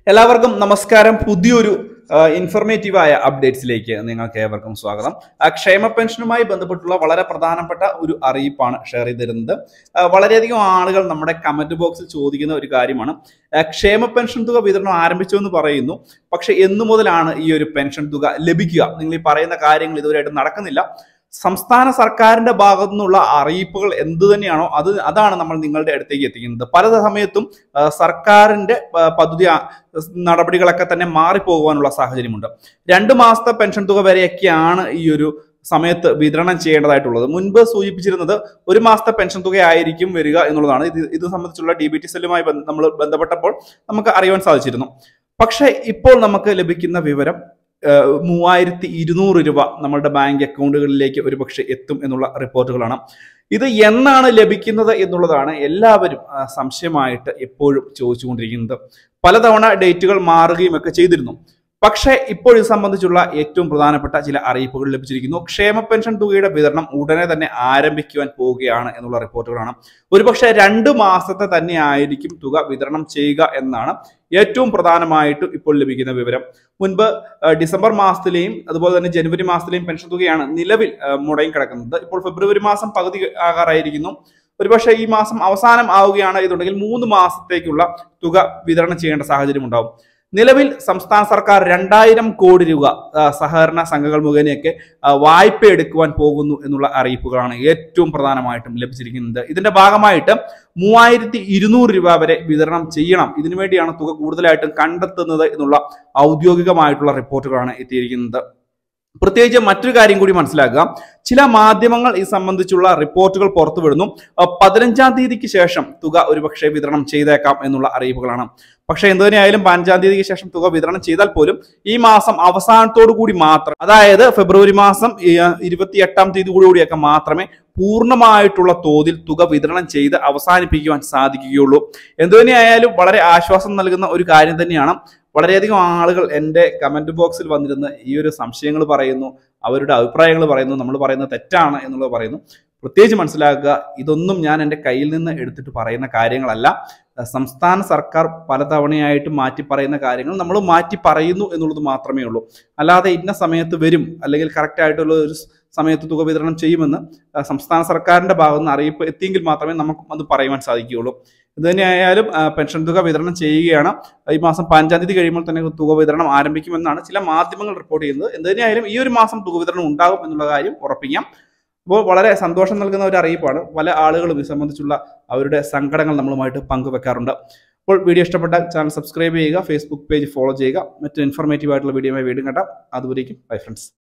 എല്ലാവർക്കും നമസ്കാരം പുതിയൊരു ഇൻഫർമേറ്റീവായ അപ്ഡേറ്റ്സിലേക്ക് നിങ്ങൾക്ക് ഏവർക്കും സ്വാഗതം ആ, ക്ഷേമ പെൻഷനുമായി ബന്ധപ്പെട്ടുള്ള വളരെ പ്രധാനപ്പെട്ട ഒരു അറിയിപ്പാണ് ഷെയർ ചെയ്തിരുന്നത് ആ, വളരെയധികം ആളുകൾ നമ്മുടെ കമന്റ് ബോക്സിൽ ചോദിക്കുന്ന ഒരു കാര്യമാണ് ആ, ക്ഷേമ പെൻഷൻ തുക വിതരണം ആരംഭിച്ചു എന്ന് പറയുന്നു പക്ഷെ എന്നു മുതലാണ് ഈ ഒരു പെൻഷൻ തുക ലഭിക്കുക നിങ്ങൾ ഈ പറയുന്ന കാര്യങ്ങൾ ഇതുവരെയായിട്ട് നടക്കുന്നില്ല സംസ്ഥാന സർക്കാരിന്റെ ഭാഗത്തു നിന്നുള്ള അറിയിപ്പുകൾ എന്തു തന്നെയാണോ അത് അതാണ് നമ്മൾ നിങ്ങളുടെ അടുത്തേക്ക് എത്തിക്കുന്നത് പല സമയത്തും ആ, സർക്കാരിന്റെ ആ, പദ്ധതി ആ, നടപടികളൊക്കെ തന്നെ മാറിപ്പോകുവാനുള്ള സാഹചര്യമുണ്ട് രണ്ട് മാസത്തെ പെൻഷൻ തുക വരെയൊക്കെയാണ് ഈ ഒരു സമയത്ത് വിതരണം ചെയ്യേണ്ടതായിട്ടുള്ളത് മുൻപ് സൂചിപ്പിച്ചിരുന്നത് ഒരു മാസത്തെ പെൻഷൻ തുക ആയിരിക്കും വരിക എന്നുള്ളതാണ് ഇത് ഇത് സംബന്ധിച്ചുള്ള ഡി ബി ടി സെല്ലുമായി നമ്മൾ ബന്ധപ്പെട്ടപ്പോൾ നമുക്ക് അറിയുവാൻ സാധിച്ചിരുന്നു പക്ഷേ ഇപ്പോൾ നമുക്ക് ലഭിക്കുന്ന വിവരം ഏഹ്, മൂവായിരത്തി ഇരുന്നൂറ് രൂപ നമ്മളുടെ ബാങ്ക് അക്കൗണ്ടുകളിലേക്ക് ഒരുപക്ഷെ എത്തും എന്നുള്ള റിപ്പോർട്ടുകളാണ് ഇത് എന്നാണ് ലഭിക്കുന്നത് എന്നുള്ളതാണ് എല്ലാവരും ആ, സംശയമായിട്ട് എപ്പോഴും ചോദിച്ചുകൊണ്ടിരിക്കുന്നത് പലതവണ ഡേറ്റുകൾ മാറുകയും ഒക്കെ ചെയ്തിരുന്നു പക്ഷേ ഇപ്പോൾ ഇത് സംബന്ധിച്ചുള്ള ഏറ്റവും പ്രധാനപ്പെട്ട ചില അറിയിപ്പുകൾ ലഭിച്ചിരിക്കുന്നു ക്ഷേമ പെൻഷൻ തുകയുടെ വിതരണം ഉടനെ തന്നെ ആരംഭിക്കുവാൻ പോവുകയാണ് എന്നുള്ള റിപ്പോർട്ടുകളാണ് ഒരുപക്ഷെ രണ്ട് മാസത്തെ തന്നെ ആയിരിക്കും തുക വിതരണം ചെയ്യുക എന്നാണ് ഏറ്റവും പ്രധാനമായിട്ട് ഇപ്പോൾ ലഭിക്കുന്ന വിവരം മുൻപ് ആ, ഡിസംബർ മാസത്തിലെയും അതുപോലെ തന്നെ ജനുവരി മാസത്തിലെയും പെൻഷൻ തുകയാണ് നിലവിൽ ആ, മുടങ്ങി കിടക്കുന്നത് ഇപ്പോൾ ഫെബ്രുവരി മാസം പകുതി ആകാറായിരിക്കുന്നു ഒരുപക്ഷെ ഈ മാസം അവസാനം ആവുകയാണ് എന്നുണ്ടെങ്കിൽ മൂന്ന് മാസത്തേക്കുള്ള തുക വിതരണം ചെയ്യേണ്ട സാഹചര്യം ഉണ്ടാവും നിലവിൽ സംസ്ഥാന സർക്കാർ രണ്ടായിരം കോടി രൂപ ആ, സഹകരണ സംഘങ്ങൾ മുഖേനയൊക്കെ ആ, വായ്പ എടുക്കുവാൻ പോകുന്നു എന്നുള്ള അറിയിപ്പുകളാണ് ഏറ്റവും പ്രധാനമായിട്ടും ലഭിച്ചിരിക്കുന്നത് ഇതിന്റെ ഭാഗമായിട്ട് മൂവായിരത്തി ഇരുന്നൂറ് രൂപ വരെ വിതരണം ചെയ്യണം ഇതിനു വേണ്ടിയാണ് തുക കൂടുതലായിട്ടും കണ്ടെത്തുന്നത് എന്നുള്ള ഔദ്യോഗികമായിട്ടുള്ള റിപ്പോർട്ടുകളാണ് എത്തിയിരിക്കുന്നത് പ്രത്യേകിച്ച് മറ്റൊരു കാര്യം കൂടി മനസ്സിലാക്കുക ചില മാധ്യമങ്ങൾ ഈ സംബന്ധിച്ചുള്ള റിപ്പോർട്ടുകൾ പുറത്തുവിടുന്നു അഹ് പതിനഞ്ചാം തീയതിക്ക് ശേഷം തുക ഒരുപക്ഷെ വിതരണം ചെയ്തേക്കാം എന്നുള്ള അറിയിപ്പുകളാണ് പക്ഷെ എന്തു തന്നെയായാലും പതിനഞ്ചാം തീയതിക്ക് ശേഷം തുക വിതരണം ചെയ്താൽ പോലും ഈ മാസം അവസാനത്തോടു കൂടി മാത്രം അതായത് ഫെബ്രുവരി മാസം ഇരുപത്തി എട്ടാം തീയതി കൂടിയൊക്കെ മാത്രമേ പൂർണ്ണമായിട്ടുള്ള തോതിൽ തുക വിതരണം ചെയ്ത് അവസാനിപ്പിക്കുവാൻ സാധിക്കുകയുള്ളൂ എന്തു തന്നെയായാലും വളരെ ആശ്വാസം നൽകുന്ന ഒരു കാര്യം തന്നെയാണ് വളരെയധികം ആളുകൾ എൻ്റെ കമന്റ് ബോക്സിൽ വന്നിരുന്ന് ഈ ഒരു സംശയങ്ങൾ പറയുന്നു അവരുടെ അഭിപ്രായങ്ങൾ പറയുന്നു നമ്മൾ പറയുന്നത് തെറ്റാണ് എന്നുള്ളത് പറയുന്നു പ്രത്യേകിച്ച് മനസ്സിലാക്കുക ഇതൊന്നും ഞാൻ എൻ്റെ കയ്യിൽ നിന്ന് എടുത്തിട്ട് പറയുന്ന കാര്യങ്ങളല്ല അഹ് സംസ്ഥാന സർക്കാർ പലതവണയായിട്ട് മാറ്റി പറയുന്ന കാര്യങ്ങൾ നമ്മൾ മാറ്റി പറയുന്നു എന്നുള്ളത് മാത്രമേ ഉള്ളൂ അല്ലാതെ ഇന്ന സമയത്ത് വരും അല്ലെങ്കിൽ കറക്റ്റ് ആയിട്ടുള്ള ഒരു സ് സമയത്ത് തുക വിതരണം ചെയ്യുമെന്ന് അഹ് സംസ്ഥാന സർക്കാരിന്റെ ഭാഗത്ത് നിന്ന് അറിയിപ്പ് എത്തിയെങ്കിൽ മാത്രമേ നമുക്ക് അത് പറയുവാൻ സാധിക്കുകയുള്ളൂ ഇത് തന്നെയായാലും അഹ് പെൻഷൻ തുക വിതരണം ചെയ്യുകയാണ് ഈ മാസം പതിനഞ്ചാം തീയതി കഴിയുമ്പോൾ തന്നെ തുക വിതരണം ആരംഭിക്കുമെന്നാണ് ചില മാധ്യമങ്ങൾ റിപ്പോർട്ട് ചെയ്യുന്നത് എന്ത് തന്നെയായാലും ഈ ഒരു മാസം തുക വിതരണം ഉണ്ടാകും എന്നുള്ള കാര്യം ഉറപ്പിക്കാം അപ്പോൾ വളരെ സന്തോഷം നൽകുന്ന ഒരു അറിയിപ്പാണ് പല ആളുകളും ഇത് സംബന്ധിച്ചുള്ള അവരുടെ സങ്കടങ്ങൾ നമ്മളുമായിട്ട് പങ്കുവെക്കാറുണ്ട് അപ്പോൾ വീഡിയോ ഇഷ്ടപ്പെട്ടാൽ ചാനൽ സബ്സ്ക്രൈബ് ചെയ്യുക ഫേസ്ബുക്ക് പേജ് ഫോളോ ചെയ്യുക മറ്റു ഇൻഫോർമേറ്റീവ് ആയിട്ടുള്ള വീഡിയോയുമായി വീണ്ടും കേട്ടാം അതുവരേക്കും ബൈ ഫ്രണ്ട്സ്